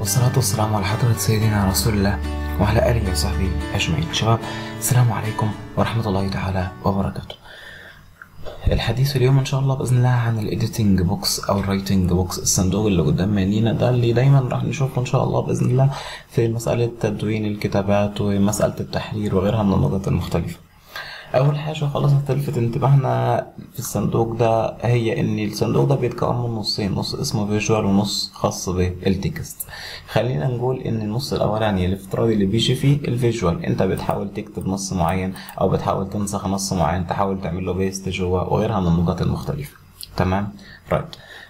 والصلاة والسلام على حضرة سيدنا رسول الله وعلى آله وصحبه أجمعين شباب السلام عليكم ورحمة الله تعالى وبركاته الحديث اليوم ان شاء الله باذن الله عن الايديتنج بوكس او الرايتنج بوكس الصندوق اللي قدام عينينا ده اللي دايما راح نشوفه ان شاء الله باذن الله في مساله تدوين الكتابات ومساله التحرير وغيرها من النقط المختلفه اول حاجه خلاص هتلفت انتباهنا في الصندوق ده هي ان الصندوق ده بيتكون من نصين نص اسمه فيجوال ونص خاص بالتكست خلينا نقول ان النص الاولاني الافتراضي اللي بيجي فيه الفيجوال انت بتحاول تكتب نص معين او بتحاول تنسخ نص معين تحاول تعمل له بيست جوه وغيرها من النقاط المختلفه تمام رايت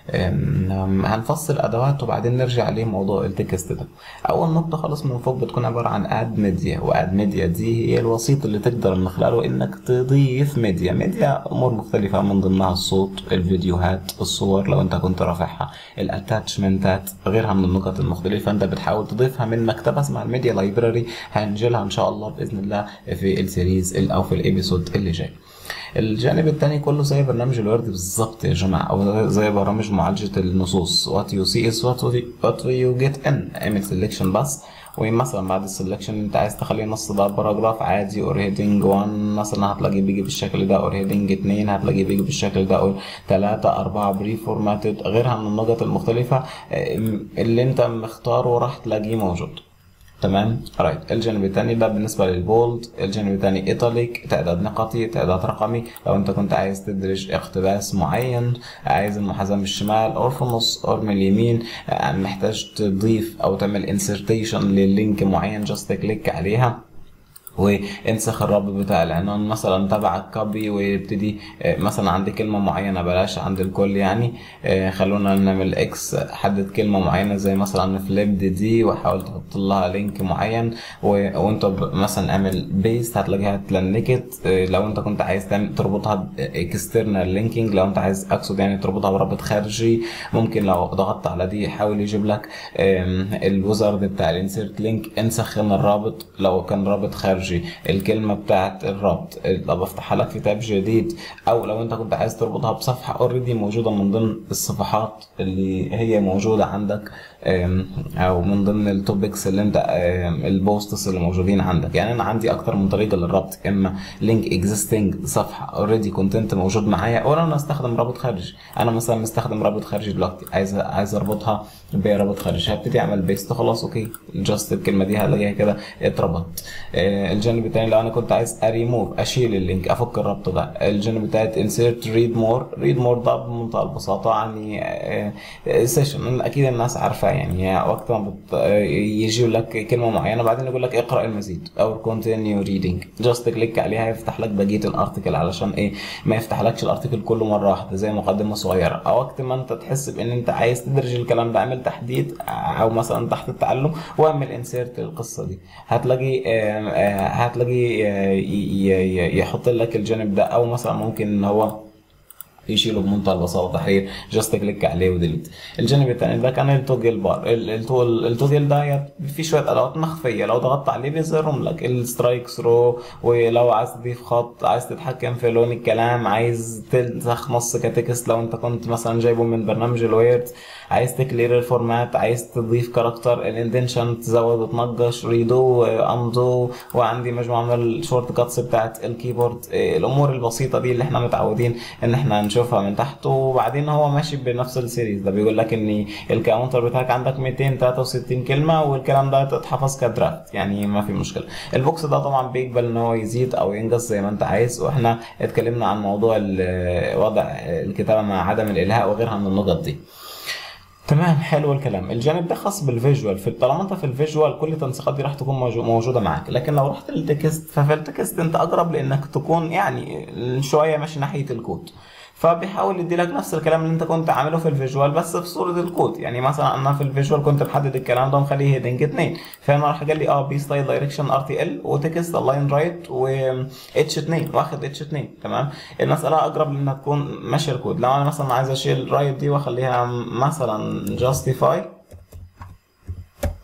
هنفصل ادوات وبعدين نرجع لموضوع التكست ده اول نقطه خالص من فوق بتكون عباره عن اد ميديا واد ميديا دي هي الوسيط اللي تقدر من خلاله انك تضيف ميديا ميديا امور مختلفه من ضمنها الصوت الفيديوهات الصور لو انت كنت رافعها الاتاتشمنتات غيرها من النقط المختلفه انت بتحاول تضيفها من مكتبه اسمها الميديا لايبراري هنجيلها ان شاء الله باذن الله في السيريز او في الابيسود اللي جاي الجانب الثاني كله زي برنامج الورد بالظبط يا جماعه او زي برامج معالجه النصوص what you see is what, what you get in اعمل سelection بس ومثلا بعد السلكشن انت عايز تخلي النص ده باراجراف عادي اور هيدنج 1 مثلا هتلاقيه بيجي بالشكل ده اور هيدنج 2 هتلاقيه بيجي بالشكل ده اور 3 4 بري فورماتد غيرها من النقط المختلفه اللي انت مختاره راح تلاقيه موجود تمام رايت الجانب الثاني ده بالنسبه للبولد الجانب الثاني ايتاليك تعداد نقطي تعداد رقمي لو انت كنت عايز تدرج اقتباس معين عايز المحاذاه من الشمال او في النص او من اليمين محتاج تضيف او تعمل انسرتيشن للينك معين جاست كليك عليها وانسخ الرابط بتاع العنوان مثلا تبع الكوبي ويبتدي مثلا عند كلمة معينة بلاش عند الكل يعني خلونا نعمل اكس حدد كلمة معينة زي مثلا فليبد دي وحاول تحط لها لينك معين وانت مثلا اعمل بيست هتلاقيها اتلنكت لو انت كنت عايز تعمل تربطها اكسترنال لينكينج لو انت عايز اقصد يعني تربطها برابط خارجي ممكن لو ضغطت على دي يحاول يجيب لك الوزارد بتاع الانسيرت لينك انسخ الرابط لو كان رابط خارجي خارجي الكلمه بتاعت الربط طب افتحها لك في تاب جديد او لو انت كنت عايز تربطها بصفحه اوريدي موجوده من ضمن الصفحات اللي هي موجوده عندك او من ضمن التوبكس اللي انت البوستس اللي موجودين عندك يعني انا عندي اكتر من طريقه للربط اما لينك اكزيستنج صفحه اوريدي كونتنت موجود معايا او انا استخدم رابط خارجي انا مثلا مستخدم رابط خارجي دلوقتي عايز عايز اربطها برابط خارجي هبتدي اعمل بيست خلاص اوكي جاست الكلمه دي هلاقيها كده اتربط الجانب الثاني لو انا كنت عايز اريموف اشيل اللينك افك الربط ده الجانب الثالث انسيرت ريد مور ريد مور ده بمنتهى البساطه يعني سيشن اكيد الناس عارفاه يعني وقت ما بت... يجي لك كلمه معينه بعدين يقول لك اقرا المزيد او كونتينيو ريدنج جاست كليك عليها يفتح لك بقيه الارتكل علشان ايه ما يفتحلكش الارتكل كله مره واحده زي مقدمه صغيره او وقت ما انت تحس بان انت عايز تدرج الكلام ده اعمل تحديد او مثلا تحت التعلم واعمل انسيرت للقصه دي هتلاقي هتلاقي يحط لك الجانب ده او مثلا ممكن ان هو يشيله بمنتهى البساطه تحرير جاست كليك عليه وديليت الجانب الثاني ده كان التوجل بار التوجل ده في شويه ادوات مخفيه لو ضغطت عليه بيظهرهم لك السترايك ثرو ولو عايز تضيف خط عايز تتحكم في لون الكلام عايز تنسخ نص كتكست لو انت كنت مثلا جايبه من برنامج الويرد عايز تكلير الفورمات عايز تضيف كاركتر الاندنشن تزود وتنقش ريدو اندو وعندي مجموعه من الشورت كاتس بتاعت الكيبورد الامور البسيطه دي اللي احنا متعودين ان احنا نشوفها من تحت وبعدين هو ماشي بنفس السيريز ده بيقول لك ان الكاونتر بتاعك عندك 263 كلمه والكلام ده اتحفظ كدرافت يعني ما في مشكله البوكس ده طبعا بيقبل ان هو يزيد او ينقص زي ما انت عايز واحنا اتكلمنا عن موضوع وضع الكتابه مع عدم الالهاء وغيرها من النقط دي تمام حلو الكلام الجانب ده خاص بالفيجوال في طالما انت في الفيجوال كل التنسيقات دي راح تكون موجوده معاك لكن لو رحت للتكست ففي التكست انت اقرب لانك تكون يعني شويه ماشي ناحيه الكود فبيحاول يدي لك نفس الكلام اللي انت كنت عامله في الفيجوال بس في صوره الكود يعني مثلا انا في الفيجوال كنت محدد الكلام ده ومخليه هيدنج 2 فانا راح قال لي اه بي ستايل دايركشن ار تي ال وتكست الاين رايت و اتش 2 واخد اتش 2 تمام المساله اقرب لانها تكون ماشيه الكود لو انا مثلا عايز اشيل رايت دي واخليها مثلا جاستيفاي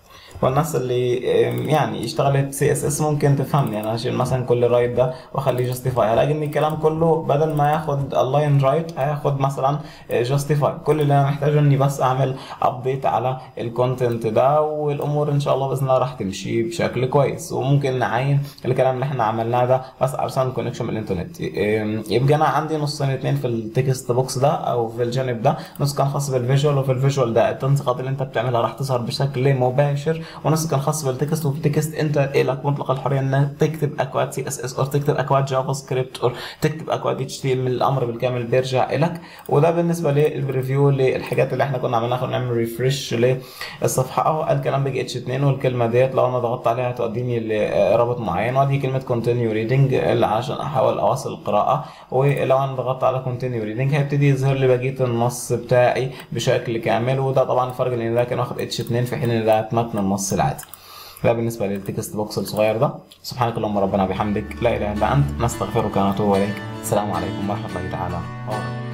والناس اللي آم، يعني اشتغلت سي اس اس ممكن تفهمني انا اشيل مثلا كل رايت ده واخليه جاستيفاي هلاقي ان الكلام كله بدل ما ياخد اللاين رايت هياخد مثلا جاستيفاي كل اللي انا محتاجه اني بس اعمل ابديت على الكونتنت ده والامور ان شاء الله باذن الله راح تمشي بشكل كويس وممكن نعين الكلام اللي احنا عملناه ده بس علشان كونكشن بالانترنت آم، يبقى انا عندي نصين اتنين في التكست بوكس ده او في الجانب ده نص كان خاص بالفيجوال وفي الفيجوال ده التنسيقات اللي انت بتعملها راح تظهر بشكل مباشر ونص كان خاص بالتكست وفي التكست انت لك مطلق الحريه انك تكتب اكواد سي اس اس او تكتب اكواد جافا سكريبت او تكتب اكواد اتش تي ام الامر بالكامل بيرجع لك وده بالنسبه للريفيو للحاجات اللي احنا كنا عملناها كنا نعمل ريفرش للصفحه اهو الكلام بيجي اتش 2 والكلمه ديت لو انا ضغطت عليها هتوديني لرابط معين وادي كلمه كونتينيو ريدنج اللي عشان احاول اواصل القراءه ولو انا ضغطت على كونتينيو ريدنج هيبتدي يظهر لي بقيه النص بتاعي بشكل كامل وده طبعا الفرق لان ده كان واخد اتش 2 في حين ان ده متن النص العادي ده بالنسبه للتكست بوكس الصغير ده سبحانك اللهم ربنا بحمدك لا اله الا انت نستغفرك ونتوب اليك السلام عليكم ورحمه الله تعالى وبركاته